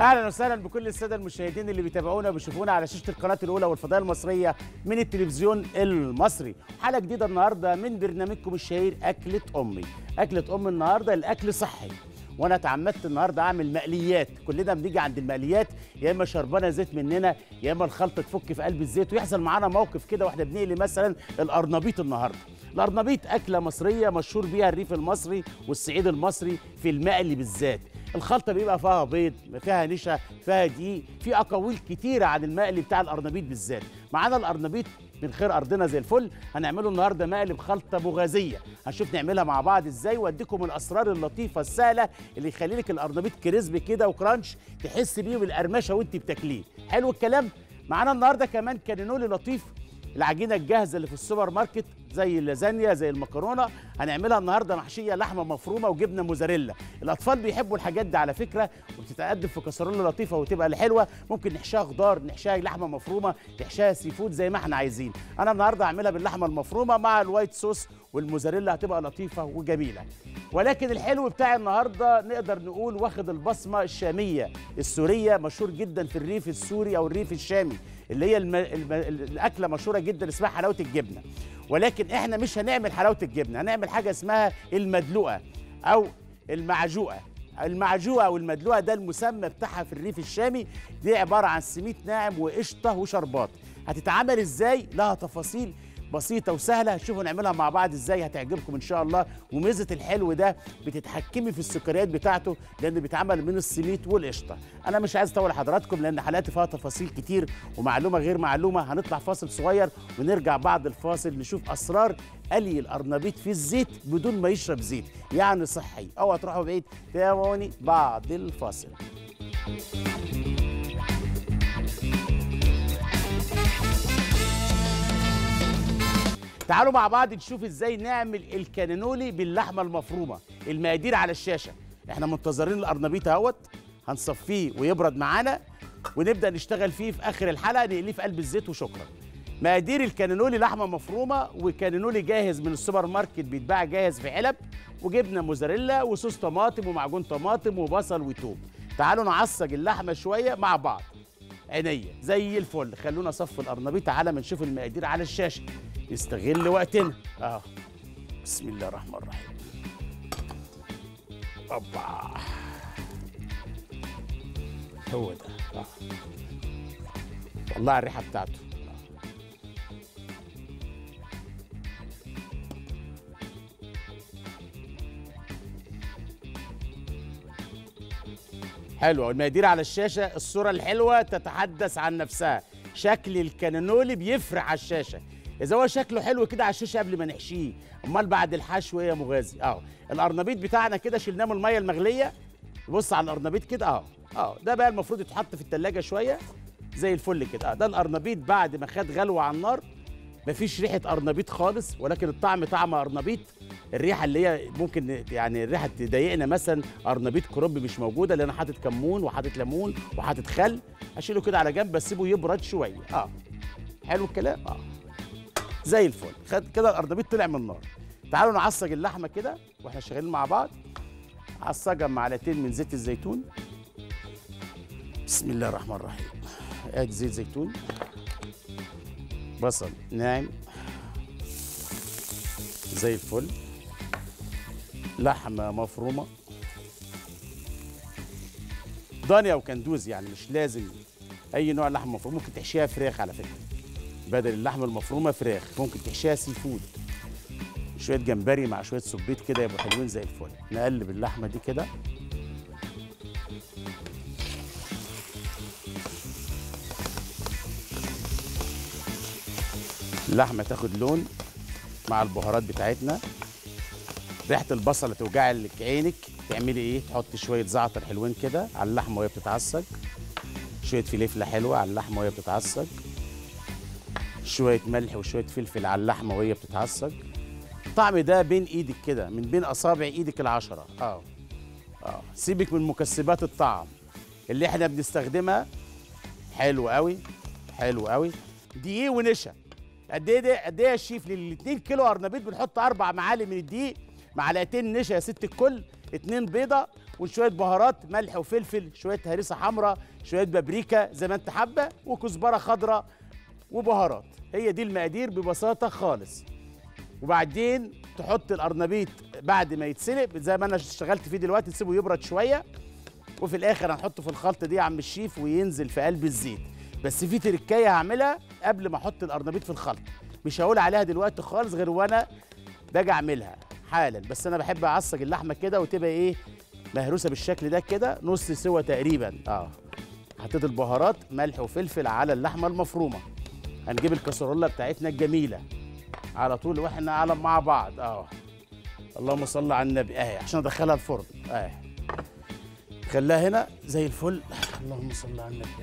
اهلا وسهلا بكل الساده المشاهدين اللي بيتابعونا وبيشوفونا على شاشه القناه الاولى والفضائيه المصريه من التلفزيون المصري حلقه جديده النهارده من برنامجكم الشهير اكله امي اكله ام النهارده الاكل صحي وانا اتعمدت النهارده اعمل مقليات كلنا بنيجي عند المقليات يا اما شربانه زيت مننا يا اما الخلطه تفك في قلب الزيت ويحصل معانا موقف كده واحنا بنقلي مثلا القرنبيط النهارده القرنبيط اكله مصريه مشهور بيها الريف المصري والصعيد المصري في المقلي بالذات الخلطه بيبقى فيها بيض فيها نشا فيها دقيق في اقاويل كتيره عن المقلي بتاع القرنبيط بالذات معانا القرنبيط من خير ارضنا زي الفل هنعمله النهارده مقلي بخلطه مغازيه هنشوف نعملها مع بعض ازاي واديكم الاسرار اللطيفه السهله اللي يخلي لك القرنبيط كريسبي كده وكرانش تحس بيه بالقرمشه وانت بتاكليه حلو الكلام معانا النهارده كمان كانينولي لطيف العجينه الجاهزه اللي في السوبر ماركت زي اللازانيا زي المكرونه هنعملها النهارده محشيه لحمه مفرومه وجبنه موزاريلا الاطفال بيحبوا الحاجات دي على فكره وبتتقدم في كسرونه لطيفه وتبقى الحلوه ممكن نحشيها خضار نحشيها لحمه مفرومه نحشيها سي فود زي ما احنا عايزين انا النهارده هعملها باللحمه المفرومه مع الوايت صوص والموزاريلا هتبقى لطيفه وجميله ولكن الحلو بتاع النهارده نقدر نقول واخد البصمه الشاميه السوريه مشهور جدا في الريف السوري او الريف الشامي اللي هي الم... الم... الاكله مشهوره جدا اسمها حلاوه الجبنه ولكن احنا مش هنعمل حلاوه الجبنه هنعمل حاجه اسمها المدلوقه او المعجوقه المعجوقه والمدلوقه ده المسمى بتاعها في الريف الشامي دي عباره عن سميد ناعم وقشطه وشربات هتتعمل ازاي لها تفاصيل بسيطة وسهلة هتشوفوا نعملها مع بعض ازاي هتعجبكم ان شاء الله وميزة الحلو ده بتتحكمي في السكريات بتاعته لان بيتعمل من السميد والقشطة انا مش عايز اطول حضراتكم لان حلقاتي فيها تفاصيل كتير ومعلومة غير معلومة هنطلع فاصل صغير ونرجع بعد الفاصل نشوف اسرار قلي القرنبيط في الزيت بدون ما يشرب زيت يعني صحي اوعى تروحوا بعيد تابعوني بعد الفاصل تعالوا مع بعض نشوف ازاي نعمل الكانينولي باللحمه المفرومه المقادير على الشاشه احنا منتظرين القرنبيط اهوت هنصفيه ويبرد معانا ونبدا نشتغل فيه في اخر الحلقه نقليه في قلب الزيت وشكرا مقادير الكانينولي لحمه مفرومه وكانينولي جاهز من السوبر ماركت بيتباع جاهز في علب وجبنه موزاريلا وصوص طماطم ومعجون طماطم وبصل وتوم تعالوا نعصج اللحمه شويه مع بعض عينيا زي الفل خلونا صف القرنبيط على ما نشوف المقادير على الشاشه نستغل وقتنا اه بسم الله الرحمن الرحيم اوبا هو ده اه طلع الريحه بتاعته آه. حلوه المقادير على الشاشه الصوره الحلوه تتحدث عن نفسها شكل الكانونولي بيفرق على الشاشه اذا هو شكله حلو كده على الشاشه قبل ما نحشيه امال بعد الحشو ايه يا مغازي اه القرنبيط بتاعنا كده شلناه من الميه المغليه بص على القرنبيط كده اه اه ده بقى المفروض يتحط في التلاجة شويه زي الفل كده اه ده القرنبيط بعد ما خد غلوه على النار مفيش ريحه قرنبيط خالص ولكن الطعم طعم قرنبيط الريحه اللي هي ممكن يعني الريحه تضايقنا مثلا قرنبيط كرنب مش موجوده لان انا حاطط كمون وحاطط ليمون وحاطط خل اشيله كده على جنب بسيبه يبرد شويه اه حلو الكلام اه زي الفل خد كده القرنبيط طلع من النار تعالوا نعصج اللحمه كده واحنا شغالين مع بعض عصجها معلقتين من زيت الزيتون بسم الله الرحمن الرحيم ادي زيت زيتون بصل ناعم زي الفل لحمه مفرومه ضانيا وكندوز يعني مش لازم اي نوع لحمه مفرومه ممكن تحشيها فراخ على فكره بدل اللحمه المفرومه فراخ ممكن تحشيها سي فود شويه جمبري مع شويه سبيط كده يبقوا حلوين زي الفل نقلب اللحمه دي كده اللحمه تاخد لون مع البهارات بتاعتنا ريحه البصله توجع لك عينك تعملي ايه تحطي شويه زعتر حلوين كده على اللحمه وهي بتتعصج شويه فلفله حلوه على اللحمه وهي بتتعصج شويه ملح وشويه فلفل على اللحمه وهي بتتعصج الطعم ده بين ايدك كده من بين اصابع ايدك العشره اه اه سيبك من مكسبات الطعم اللي احنا بنستخدمها حلو قوي حلو قوي دقيق ونشا قد ايه ده قد ايه يا شيف لل 2 كيلو قرنبيط بنحط اربع معالق من الدقيق معلقتين نشا يا ست الكل اتنين بيضه وشويه بهارات ملح وفلفل شويه هريسه حمراء شويه بابريكا زي ما انت حابه وكزبره خضراء وبهارات هي دي المقادير ببساطه خالص وبعدين تحط القرنبيط بعد ما يتسلق زي ما انا اشتغلت فيه دلوقتي تسيبه يبرد شويه وفي الاخر هنحطه في الخلطه دي يا عم الشيف وينزل في قلب الزيت بس في تركايه هعملها قبل ما احط القرنبيط في الخلطه مش هقول عليها دلوقتي خالص غير وانا باجي اعملها حالا بس انا بحب اعصج اللحمه كده وتبقى ايه مهروسه بالشكل ده كده نص سوا تقريبا اه حطيت البهارات ملح وفلفل على اللحمه المفرومه هنجيب الكسرولة بتاعتنا الجميله على طول واحنا على مع بعض اه اللهم صل على النبي اهي عشان ادخلها الفرن اهي خليها هنا زي الفل اللهم صل على النبي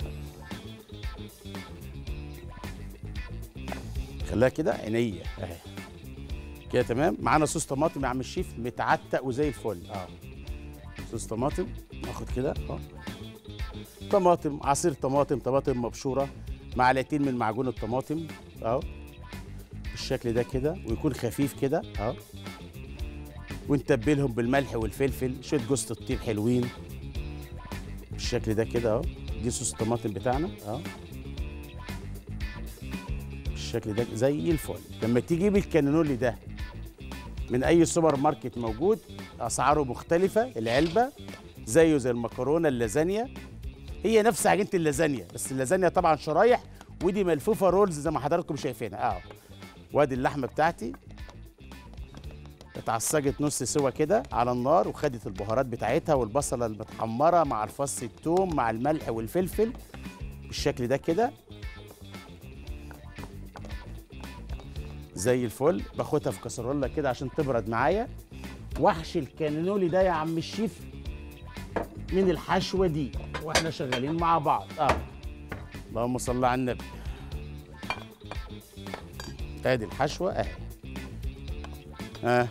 خليها كده عينيه اهي كده تمام معانا صوص طماطم يا عم الشيف متعتق وزي الفل اه صوص طماطم ناخد كده اه طماطم عصير طماطم طماطم مبشوره معلقتين من معجون الطماطم اهو بالشكل ده كده ويكون خفيف كده اهو ونتبلهم بالملح والفلفل شويه جوز الطيب حلوين بالشكل ده كده اهو دي صوص الطماطم بتاعنا اهو بالشكل ده زي الفل لما تجيب الكانونولي ده من اي سوبر ماركت موجود اسعاره مختلفه العلبه زيه زي المكرونه اللازانيا هي نفس عجينه اللازانيا بس اللازانيا طبعا شرايح ودي ملفوفه رولز زي ما حضراتكم شايفينها اه وادي اللحمه بتاعتي اتعصجت نص سوا كده على النار وخدت البهارات بتاعتها والبصله المتحمره مع الفص الثوم مع الملح والفلفل بالشكل ده كده زي الفل باخدها في كسرولة كده عشان تبرد معايا واحشي الكانولي ده يا عم الشيف من الحشوه دي واحنا شغالين مع بعض اه اللهم صل على النبي ادي الحشوه اهي اه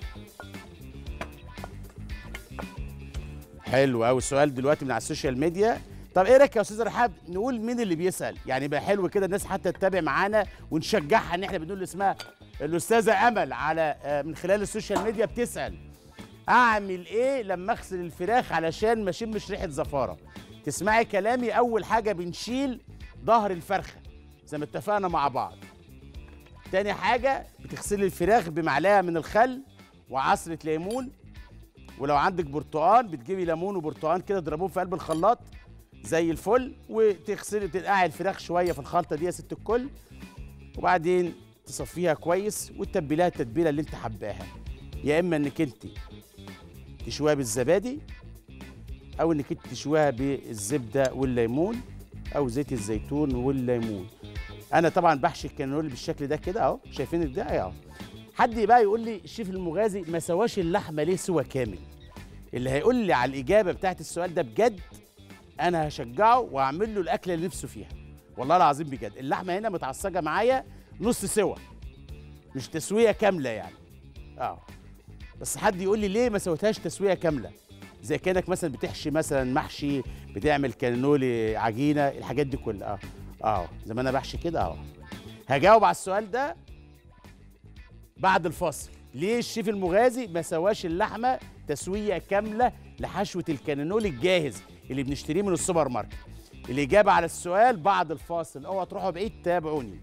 حلو قوي السؤال دلوقتي من على السوشيال ميديا طب ايه رايك يا استاذ رحاب نقول مين اللي بيسال يعني بقى حلو كده الناس حتى تتابع معانا ونشجعها ان احنا بنقول اسمها الاستاذه امل على آه، من خلال السوشيال ميديا بتسال اعمل ايه لما اغسل الفراخ علشان ما اشمش ريحه زفاره تسمعي كلامي اول حاجه بنشيل ظهر الفرخه زي ما اتفقنا مع بعض تاني حاجه بتغسلي الفراخ بمعلقه من الخل وعصره ليمون ولو عندك برتقان بتجيبي ليمون وبرتقان كده تضربوهم في قلب الخلاط زي الفل وتغسلي تنقعي الفراخ شويه في الخلطه دي يا ست الكل وبعدين تصفيها كويس وتتبليها التتبيله اللي انت حباها يا اما انك انت تشويها بالزبادي او انك انت تشويها بالزبده والليمون او زيت الزيتون والليمون انا طبعا بحشي الكانولي بالشكل ده كده اهو شايفين ده اهو حد بقى يقول لي الشيف المغازي ما سواش اللحمه ليه سوى كامل اللي هيقول لي على الاجابه بتاعت السؤال ده بجد انا هشجعه واعمل له الاكله اللي نفسه فيها والله العظيم بجد اللحمه هنا متعصجه معايا نص سوا مش تسويه كامله يعني اه بس حد يقول لي ليه ما سويتهاش تسويه كامله زي كانك مثلا بتحشي مثلا محشي بتعمل كانولي عجينه الحاجات دي كلها اه اه زي ما انا بحشي كده اه هجاوب على السؤال ده بعد الفاصل ليه الشيف المغازي ما سواش اللحمه تسويه كامله لحشوه الكانولي الجاهز اللي بنشتريه من السوبر ماركت الاجابه على السؤال بعد الفاصل اوعى تروحوا بعيد تابعوني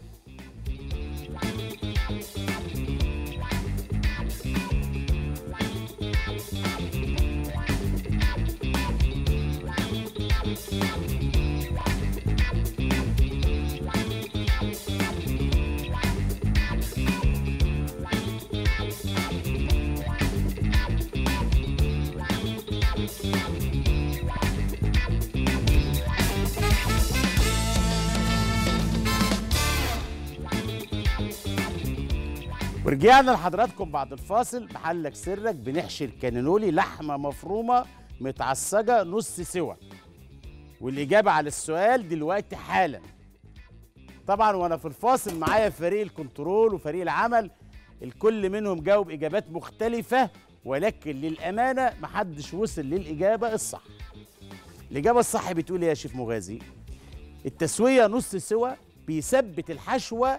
ورجعنا لحضراتكم بعد الفاصل محلك سرك بنحشي الكانولي لحمه مفرومه متعصجه نص سوا والاجابه على السؤال دلوقتي حالا طبعا وانا في الفاصل معايا فريق الكنترول وفريق العمل الكل منهم جاوب اجابات مختلفه ولكن للامانه محدش وصل للاجابه الصح الاجابه الصح بتقول إيه يا شيف مغازي التسويه نص سوا بيثبت الحشوه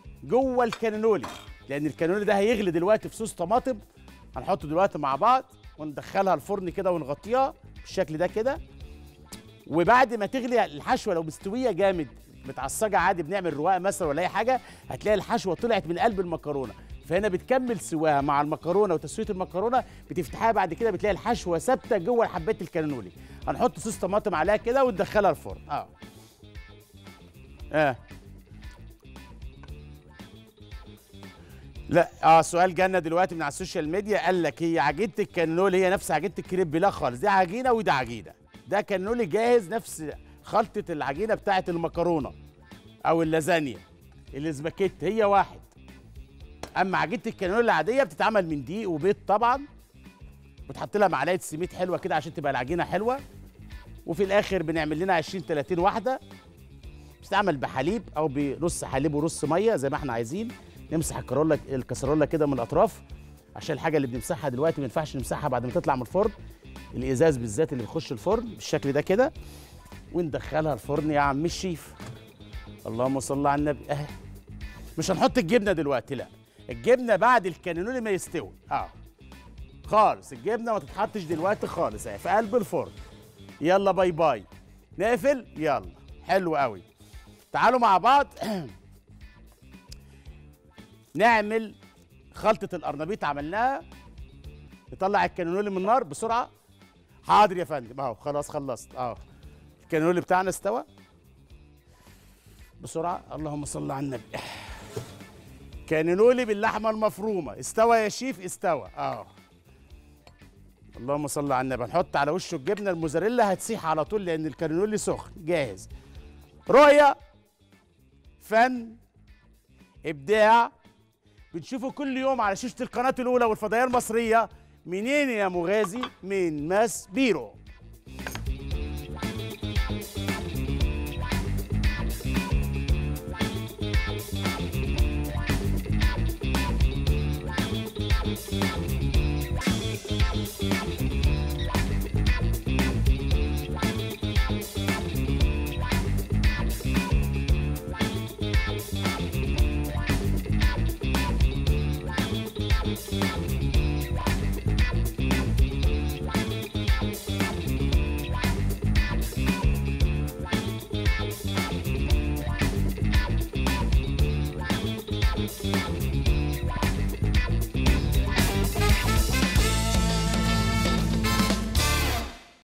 جوه الكانولي لان الكانولي ده هيغلي دلوقتي في صوص طماطم هنحطه دلوقتي مع بعض وندخلها الفرن كده ونغطيها بالشكل ده كده وبعد ما تغلي الحشوه لو مستويه جامد متعصجه عادي بنعمل رواقه مثلا ولا اي حاجه هتلاقي الحشوه طلعت من قلب المكرونه فهنا بتكمل سواها مع المكرونه وتسويه المكرونه بتفتحها بعد كده بتلاقي الحشوه ثابته جوه حبات الكانولي هنحط صوص طماطم عليها كده وندخلها الفرن اه اه لا اه سؤال جانا دلوقتي من على السوشيال ميديا قال لك هي عجينه الكانولي هي نفس عجينه الكريب لا خالص دي عجينه وده عجينه ده كانولي جاهز نفس خلطه العجينه بتاعه المكرونه او اللازانيا الاسباجيتي هي واحد اما عجينه الكانولي العاديه بتتعمل من دقيق وبيض طبعا بتحط لها معلقه سميد حلوه كده عشان تبقى العجينه حلوه وفي الاخر بنعمل لنا 20 30 واحده بتتعمل بحليب او بنص حليب ونص ميه زي ما احنا عايزين نمسح الكارولا الكسرولة كده من الاطراف عشان الحاجه اللي بنمسحها دلوقتي ما ينفعش نمسحها بعد ما تطلع من الفرن الازاز بالذات اللي بيخش الفرن بالشكل ده كده وندخلها الفرن يا عم الشيف اللهم صل على النبي اهي مش هنحط الجبنه دلوقتي لا الجبنه بعد الكانولي ما يستوي اه خالص الجبنه ما تتحطش دلوقتي خالص اهي في قلب الفرن يلا باي باي نقفل يلا حلو قوي تعالوا مع بعض نعمل خلطة القرنبيط عملناها نطلع الكانولي من النار بسرعة حاضر يا فندم اهو خلاص خلصت اهو الكانولي بتاعنا استوى بسرعة اللهم صل على النبي كانولي باللحمة المفرومة استوى يا شيف استوى اه اللهم صل على النبي هنحط على وشه الجبنة الموزاريلا هتسيح على طول لأن الكانولي سخن جاهز رؤية فن إبداع بنشوفه كل يوم على شاشة القناة الأولى والفضائية المصرية منين يا مغازي من ماس بيرو